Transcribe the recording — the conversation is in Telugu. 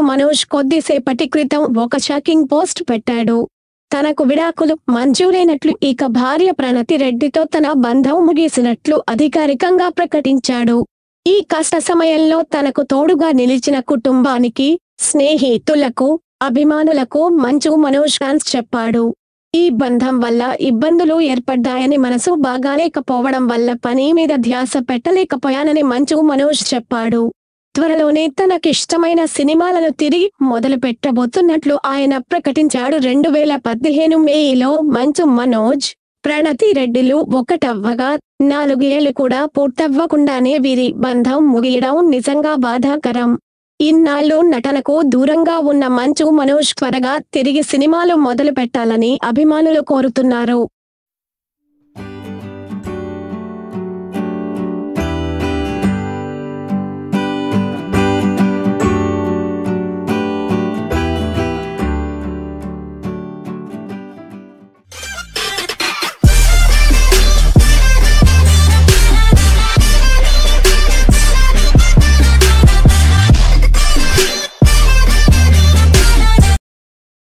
మనోజ్ కొద్దిసేపటి క్రితం ఒక షాకింగ్ పోస్ట్ పెట్టాడు తనకు విడాకులు మంజూరైనట్లు ఇక భార్య ప్రణతి రెడ్డితో తన బంధం ముగిసినట్లు అధికారికంగా ప్రకటించాడు ఈ కష్ట సమయంలో తనకు తోడుగా నిలిచిన కుటుంబానికి స్నేహితులకు అభిమానులకు మంచు మనోజ్ ఫ్యాన్స్ చెప్పాడు ఈ బంధం వల్ల ఇబ్బందులు ఏర్పడ్డాయని మనసు బాగాలేకపోవడం వల్ల పని మీద ధ్యాస పెట్టలేకపోయానని మంచు మనోజ్ చెప్పాడు త్వరలోనే తనకిష్టమైన సినిమాలను తిరిగి మొదలు పెట్టబోతున్నట్లు ఆయన ప్రకటించాడు రెండు వేల పదిహేను మేలో మంచు మనోజ్ ప్రణతి రెడ్డిలు ఒకటవ్వగా నాలుగేళ్లు కూడా పూర్తవ్వకుండానే వీరి బంధం ముగియడం నిజంగా బాధాకరం ఇన్నాళ్ళు నటనకు దూరంగా ఉన్న మంచు మనోజ్ త్వరగా తిరిగి సినిమాలు మొదలు పెట్టాలని అభిమానులు కోరుతున్నారు